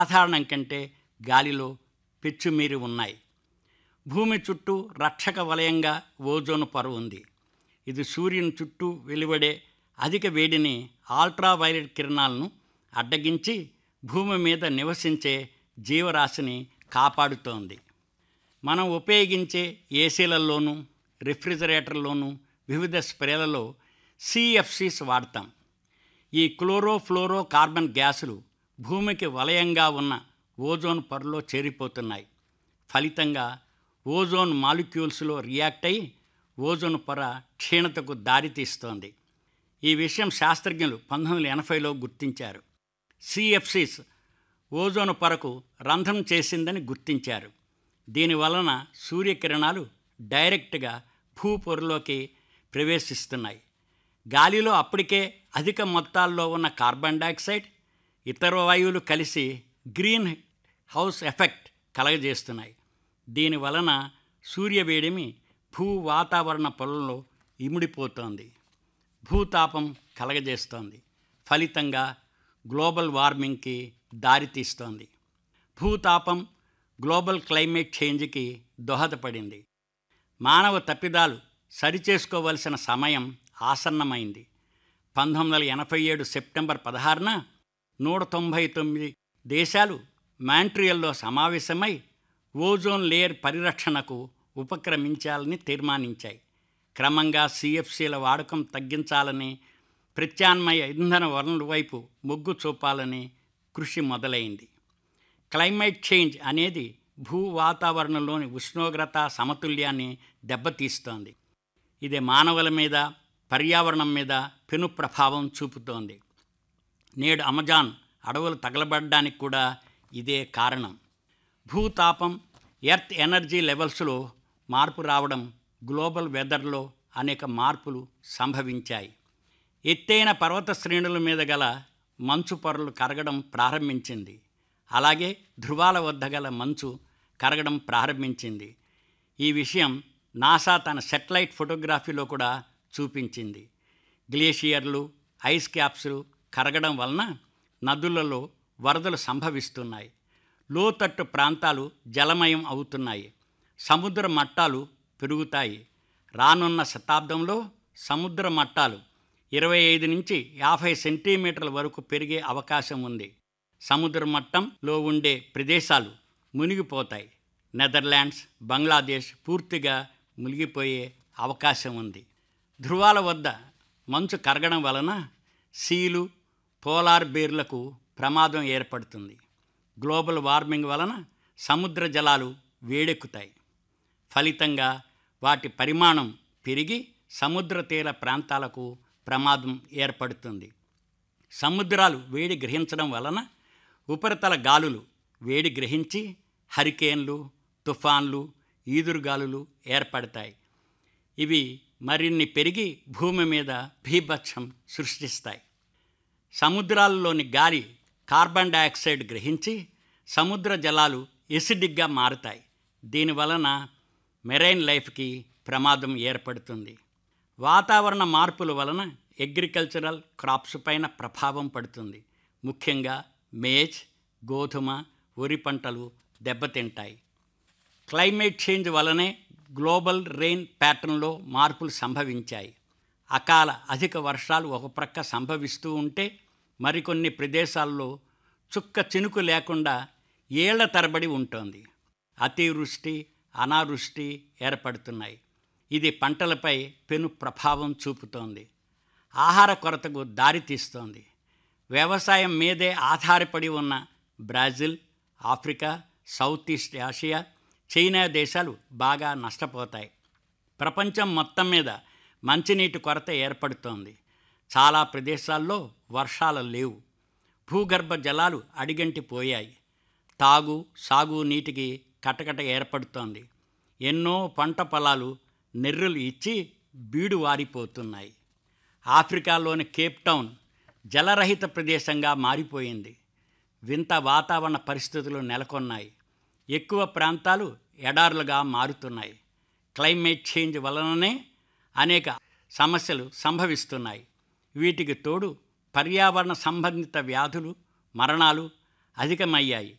సాధారణం కంటే గాలిలో పెచ్చుమీరి ఉన్నాయి భూమి చుట్టూ రక్షక వలయంగా ఓజోన్ పొర ఉంది ఇది సూర్యుని చుట్టూ వెలువడే అధిక వేడిని అల్ట్రావైలెట్ కిరణాలను అడ్డగించి భూమి మీద నివసించే జీవరాశిని కాపాడుతోంది మనం ఉపయోగించే ఏసీలలోనూ రిఫ్రిజిరేటర్లోనూ వివిధ స్ప్రేలలో సిఎఫ్సిస్ వాడతాం ఈ క్లోరోఫ్లోరో కార్బన్ గ్యాసులు భూమికి వలయంగా ఉన్న ఓజోన్ పొరలో చేరిపోతున్నాయి ఫలితంగా ఓజోన్ మాలిక్యూల్స్లో రియాక్ట్ అయి ఓజోన్ పొర క్షీణతకు దారితీస్తోంది ఈ విషయం శాస్త్రజ్ఞులు పంతొమ్మిది వందల ఎనభైలో గుర్తించారు సిఎఫ్సిస్ ఓజోన్ పొరకు రంధ్రం చేసిందని గుర్తించారు దీనివలన సూర్యకిరణాలు డైరెక్ట్గా భూపొరలోకి ప్రవేశిస్తున్నాయి గాలిలో అప్పటికే అధిక మొత్తాల్లో ఉన్న కార్బన్ డైఆక్సైడ్ ఇతర వాయువులు కలిసి గ్రీన్ హౌస్ ఎఫెక్ట్ కలగజేస్తున్నాయి దీని వలన సూర్యవేడిమి భూ వాతావరణ పొలంలో ఇముడిపోతోంది భూతాపం కలగజేస్తోంది ఫలితంగా గ్లోబల్ వార్మింగ్కి దారితీస్తోంది భూతాపం గ్లోబల్ క్లైమేట్ చేంజ్కి దోహదపడింది మానవ తప్పిదాలు సరిచేసుకోవలసిన సమయం ఆసన్నమైంది పంతొమ్మిది వందల ఎనభై ఏడు సెప్టెంబర్ పదహారున నూట తొంభై తొమ్మిది దేశాలు మాంట్రియల్లో సమావేశమై ఓజోన్ లేయర్ పరిరక్షణకు ఉపక్రమించాలని తీర్మానించాయి క్రమంగా సిఎఫ్సీల వాడకం తగ్గించాలని ప్రత్యామ్నాయ ఇంధన వనరుల వైపు మొగ్గు చూపాలని కృషి మొదలైంది క్లైమేట్ చేంజ్ అనేది భూ వాతావరణంలోని ఉష్ణోగ్రత సమతుల్యాన్ని దెబ్బతీస్తోంది ఇది మానవుల మీద పర్యావరణం మీద పెను ప్రభావం చూపుతోంది నేడు అమెజాన్ అడవులు తగలబడడానికి కూడా ఇదే కారణం భూతాపం ఎర్త్ ఎనర్జీ లెవెల్స్లో మార్పు రావడం గ్లోబల్ వెదర్లో అనేక మార్పులు సంభవించాయి ఎత్తైన పర్వత శ్రేణుల మీద గల మంచు పొరలు కరగడం ప్రారంభించింది అలాగే ధృవాల వద్ద గల మంచు కరగడం ప్రారంభించింది ఈ విషయం నాసా తన సెటిలైట్ ఫోటోగ్రఫీలో కూడా చూపించింది గ్లేషియర్లు ఐస్ క్యాప్స్లు కరగడం వలన నదులలో వరదలు సంభవిస్తున్నాయి లోతట్టు ప్రాంతాలు జలమయం అవుతున్నాయి సముద్ర మట్టాలు పెరుగుతాయి రానున్న శతాబ్దంలో సముద్ర మట్టాలు ఇరవై ఐదు నుంచి యాభై సెంటీమీటర్ల వరకు పెరిగే అవకాశం ఉంది సముద్ర మట్టంలో ఉండే ప్రదేశాలు మునిగిపోతాయి నెదర్లాండ్స్ బంగ్లాదేశ్ పూర్తిగా మునిగిపోయే అవకాశం ఉంది ధృవాల వద్ద మంచు కరగడం వలన సీలు పోలార్ బేర్లకు ప్రమాదం ఏర్పడుతుంది గ్లోబల్ వార్మింగ్ వలన సముద్ర జలాలు వేడెక్కుతాయి ఫలితంగా వాటి పరిమాణం పెరిగి సముద్ర తీర ప్రాంతాలకు ప్రమాదం ఏర్పడుతుంది సముద్రాలు వేడి గ్రహించడం వలన ఉపరితల గాలులు వేడి గ్రహించి హరికేన్లు తుఫాన్లు ఈదురుగాలులు ఏర్పడతాయి ఇవి మరిన్ని పెరిగి భూమి మీద భీభత్సం సృష్టిస్తాయి సముద్రాల్లోని గాలి కార్బన్ డయాక్సైడ్ గ్రహించి సముద్ర జలాలు ఎసిడిక్గా మారుతాయి దీనివలన మెరైన్ లైఫ్కి ప్రమాదం ఏర్పడుతుంది వాతావరణ మార్పుల వలన అగ్రికల్చరల్ క్రాప్స్ పైన ప్రభావం పడుతుంది ముఖ్యంగా మేజ్ గోధుమ వరి పంటలు దెబ్బతింటాయి క్లైమేట్ చేంజ్ వలనే గ్లోబల్ రెయిన్ ప్యాటర్న్లో మార్పులు సంభవించాయి అకాల అధిక వర్షాలు ఒక ప్రక్క సంభవిస్తూ ఉంటే మరికొన్ని ప్రదేశాల్లో చుక్క చినుకు లేకుండా ఏళ్ల తరబడి ఉంటుంది అతివృష్టి అనావృష్టి ఏర్పడుతున్నాయి ఇది పంటలపై పెను ప్రభావం చూపుతోంది ఆహార కొరతకు దారితీస్తోంది వ్యవసాయం మీదే ఆధారపడి ఉన్న Brazil Africa south east Asia China దేశాలు బాగా నష్టపోతాయి ప్రపంచం మొత్తం మీద మంచినీటి కొరత ఏర్పడుతోంది చాలా ప్రదేశాల్లో వర్షాలు లేవు భూగర్భ జలాలు అడిగంటిపోయాయి తాగు సాగు నీటికి కటకట ఏర్పడుతోంది ఎన్నో పంట పొలాలు నెర్రులు ఇచ్చి బీడు వారిపోతున్నాయి ఆఫ్రికాలోని కేప్ టౌన్ జలరహిత ప్రదేశంగా మారిపోయింది వింత వాతావరణ పరిస్థితులు నెలకొన్నాయి ఎక్కువ ప్రాంతాలు ఎడారులుగా మారుతున్నాయి క్లైమేట్ చేంజ్ వలననే అనేక సమస్యలు సంభవిస్తున్నాయి వీటికి తోడు పర్యావరణ సంబంధిత వ్యాధులు మరణాలు అధికమయ్యాయి